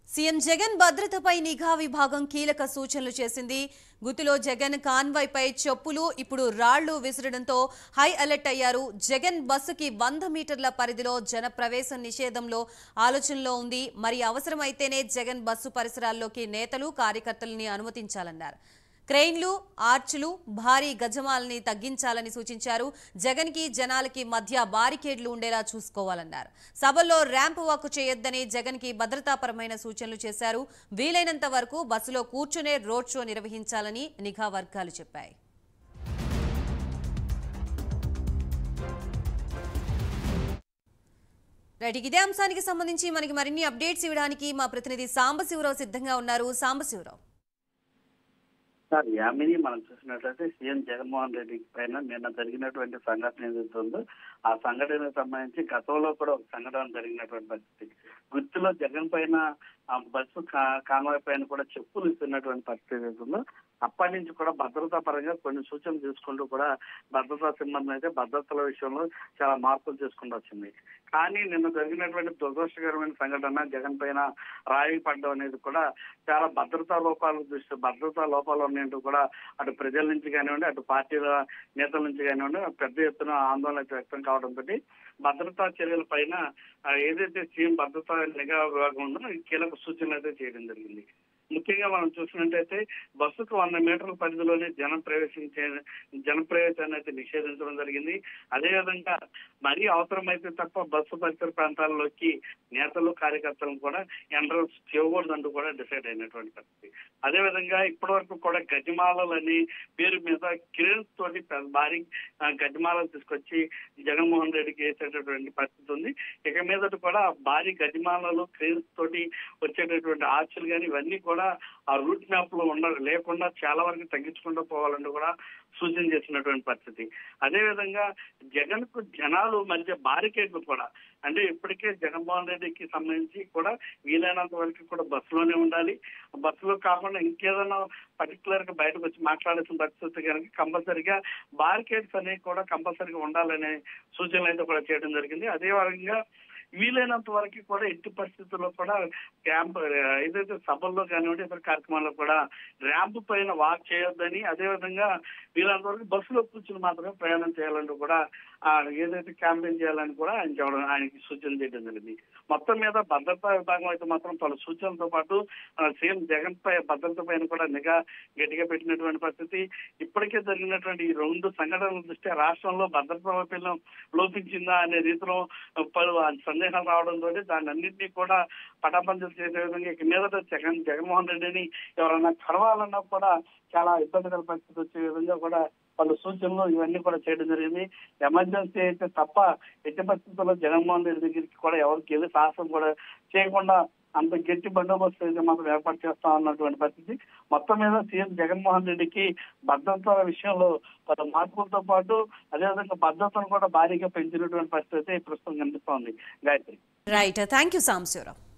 CM Jagan భద్రతపై నిఘా విభాగం కీలక సూచనలు చేసింది గుత్తిలో జగన్ కాన్వాయ్పై చెప్పులు ఇప్పుడు రాళ్లు విసరడంతో హై అలర్ట్ అయ్యారు జగన్ బస్సుకి వంద మీటర్ల పరిధిలో జన ప్రవేశం నిషేధంలో ఆలోచనలో ఉంది మరి అవసరమైతేనే జగన్ బస్సు పరిసరాల్లోకి నేతలు కార్యకర్తలని అనుమతించాలన్నారు క్రెయిన్లు ఆర్చులు భారీ గజమాలని తగ్గించాలని సూచించారు జగన్ కి జనాలకి మధ్య బారికేడ్లు ఉండేలా చూసుకోవాలన్నారు సభల్లో ర్యాంప్ వాక్ చేయొద్దని జగన్ కి భద్రతాపరమైన సూచనలు చేశారు వీలైనంత వరకు బస్సులో కూర్చునే రోడ్ షో నిర్వహించాలని నిఘా వర్గాలు చెప్పాయి రైట్ ఇక ఇదే అంశానికి సంబంధించి మనకి మరిన్ని అప్డేట్స్ ఇవ్వడానికి మా ప్రతినిధి సాంబశివరావు సిద్ధంగా ఉన్నారు సాంబశివరావు సార్ యామిని మనం చూసినట్లయితే సీఎం జగన్మోహన్ రెడ్డి పైన నిన్న జరిగినటువంటి సంఘటన ఏదైతే ఉందో ఆ సంఘటనకు సంబంధించి గతంలో కూడా ఒక సంఘటన జరిగినటువంటి పరిస్థితి గుర్తులో జగన్ పైన ఆ బస్సు కా- కాన్వాయ్ పైన కూడా చెప్పులు ఇస్తున్నటువంటి పరిస్థితి ఏదైతే ఉందో అప్పటి నుంచి కూడా భద్రతా పరంగా కొన్ని సూచనలు తీసుకుంటూ కూడా భద్రతా సిబ్బంది అయితే భద్రతల విషయంలో చాలా మార్పులు చేసుకుంటూ వచ్చింది కానీ నిన్న జరిగినటువంటి దురదృష్టకరమైన సంఘటన జగన్ పైన రాయి పడ్డం అనేది కూడా చాలా భద్రతా లోపాలు దృష్టి భద్రతా లోపాలు ఉన్నాయంటూ కూడా అటు ప్రజల నుంచి కానివ్వండి అటు పార్టీల నేతల నుంచి కానివ్వండి పెద్ద ఎత్తున ఆందోళన అయితే వ్యక్తం కావడంతో భద్రతా చర్యల పైన ఆ, ఏదైతే సీఎం భద్రతా నిఘా విభాగం ఉందో ఈ కీలక సూచనలు అయితే చేయడం జరిగింది ముఖ్యంగా మనం చూసినట్టయితే బస్సుకు వంద మీటర్ల పరిధిలోనే జనం ప్రవేశించే జన ప్రవేశాన్ని అయితే నిషేధించడం జరిగింది అదేవిధంగా మరీ అవసరమైతే తప్ప బస్సు పరిసర ప్రాంతాల్లోకి నేతలు కార్యకర్తలను కూడా ఎంట్రన్స్ చేయకూడదంటూ కూడా డిసైడ్ అయినటువంటి పరిస్థితి అదేవిధంగా ఇప్పటి వరకు కూడా గజమాలని పేరు మీద కిరణ్ తోటి పెద్ద భారీ ఆ, గజమాలలు తీసుకొచ్చి జగన్మోహన్ రెడ్డికి వేసేటటువంటి పరిస్థితి ఉంది ఇక మీదట కూడా భారీ గజమాలలు క్రేన్స్ తోటి వచ్చేటటువంటి ఆర్చులు కానీ ఇవన్నీ కూడా ఆ రూట్ మ్యాప్ లో ఉండ లేకుండా చాలా వరకు తగ్గించుకుంటూ పోవాలంటూ కూడా సూచన చేసినటువంటి పరిస్థితి అదే విధంగా జగన్ కు జనాలు మధ్య బారికేడ్లు కూడా అంటే ఇప్పటికే జగన్మోహన్ రెడ్డికి సంబంధించి కూడా వీలైనంత వరకు కూడా బస్సులోనే ఉండాలి బస్సులో కాకుండా ఇంకేదైనా పర్టికులర్ గా బయటకు వచ్చి మాట్లాడాల్సిన పరిస్థితి కనుక కంపల్సరిగా బారికేడ్స్ అనేవి కూడా కంపల్సరిగా ఉండాలనే సూచనలు అయితే కూడా చేయడం జరిగింది అదే విధంగా వీలైనంత వరకు కూడా ఎట్టి పరిస్థితుల్లో కూడా క్యాంప్ ఏదైతే సభల్లో కానివ్వండి ఇతర కార్యక్రమాల్లో కూడా ర్యాంప్ పైన వాక్ చేయొద్దని అదే విధంగా వీలైనంత వరకు బస్సులో కూర్చుని మాత్రమే ప్రయాణం చేయాలంటూ కూడా ఆ ఏదైతే క్యాంపెయిన్ చేయాలని కూడా ఆయన చెప్పడం ఆయనకి సూచన చేయడం జరిగింది మొత్తం మీద భద్రతా విభాగం అయితే మాత్రం పలు సూచనలతో పాటు ఆ, సీఎం జగన్ పై భద్రత పైన కూడా నిఘా గట్టిగా పెట్టినటువంటి పరిస్థితి ఇప్పటికే జరిగినటువంటి ఈ రెండు సంఘటనల దృష్ట్యా రాష్ట్రంలో భద్రతా వైఫల్యం లోపించిందా అనే రీతిలో పలు సందేహాలు రావడంతో దాన్ని అన్నింటినీ కూడా పటాపంచలు చేసే విధంగా ఇక మీదట జగన్ జగన్మోహన్ రెడ్డిని ఎవరైనా కలవాలన్నా కూడా చాలా ఇబ్బందికర పరిస్థితి వచ్చే విధంగా కూడా పలు సూచనలు ఇవన్నీ కూడా చేయడం జరిగింది ఎమర్జెన్సీ అయితే తప్ప ఎట్టి పరిస్థితుల్లో జగన్మోహన్ రెడ్డి దగ్గరికి కూడా ఎవరికి ఏది సాహసం కూడా చేయకుండా అంత గట్టి బందోబస్తు అయితే మాత్రం ఏర్పాటు చేస్తాం అన్నటువంటి పరిస్థితి మొత్తం మీద సీఎం జగన్మోహన్ రెడ్డికి భద్రత విషయంలో పలు మార్పులతో పాటు అదేవిధంగా భద్రతను కూడా భారీగా పెంచినటువంటి పరిస్థితి అయితే ప్రస్తుతం కనిపిస్తోంది Gayatri right thank you Sambasivarao